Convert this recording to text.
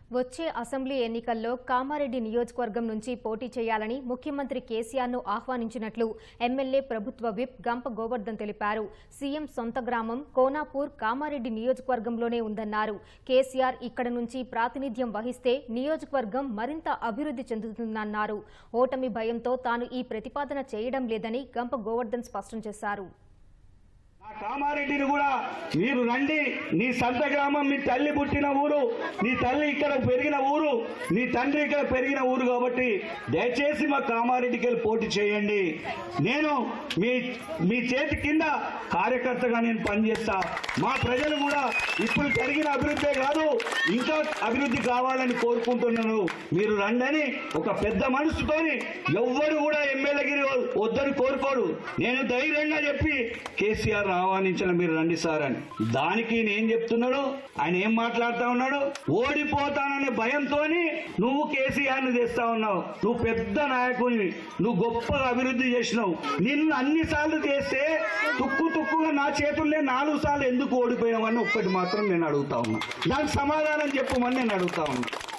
వచ్చే అసెంబ్లీ ఎన్నికల్లో కామారెడ్డి నియోజకవర్గం నుంచి పోటీ చేయాలని ముఖ్యమంత్రి కేసీఆర్ను ఆహ్వానించినట్లు ఎమ్మెల్యే ప్రభుత్వ విప్ గంప గోవర్ధన్ తెలిపారు సీఎం సొంత గ్రామం కోనాపూర్ కామారెడ్డి నియోజకవర్గంలోనే ఉందన్నారు కేసీఆర్ ఇక్కడ నుంచి ప్రాతినిధ్యం వహిస్తే నియోజకవర్గం మరింత అభివృద్ధి చెందుతుందన్నారు ఓటమి భయంతో తాను ఈ ప్రతిపాదన చేయడం లేదని గంప గోవర్ధన్ స్పష్టం చేశారు ఆ కామారెడ్డిని కూడా మీరు రండి నీ సొంత గ్రామం మీ తల్లి పుట్టిన ఊరు నీ తల్లి ఇక్కడ పెరిగిన ఊరు నీ తండ్రి ఇక్కడ పెరిగిన ఊరు కాబట్టి దయచేసి మా కామారెడ్డికి వెళ్ళి పోటీ చేయండి నేను మీ మీ చేతి కింద కార్యకర్తగా నేను పనిచేస్తా మా ప్రజలు కూడా ఇప్పుడు జరిగిన అభివృద్ధే కాదు ఇంకా అభివృద్ధి కావాలని కోరుకుంటున్నాను మీరు రండని ఒక పెద్ద మనసుతోని ఎవ్వరు కూడా ఎమ్మెల్యేగిరి వద్దని కోరుకోడు నేను ధైర్యంగా చెప్పి కేసీఆర్ ఆహ్వానించిన మీరు రండి సార్ అని దానికి నేను చెప్తున్నాడు ఆయన ఏం మాట్లాడుతా ఉన్నాడు ఓడిపోతాననే భయంతో నువ్వు కేసీఆర్ ని తెస్తా ఉన్నావు నువ్వు పెద్ద నాయకుడివి నువ్వు గొప్పగా అభివృద్ధి చేసినావు నిన్ను అన్ని సార్లు చేస్తే తుక్కు తుక్కుగా నా చేతుల్లో నాలుగు సార్లు ఎందుకు ఓడిపోయినావని ఒక్కటి మాత్రం నేను అడుగుతా ఉన్నా దానికి సమాధానం చెప్పమని నేను అడుగుతా ఉన్నా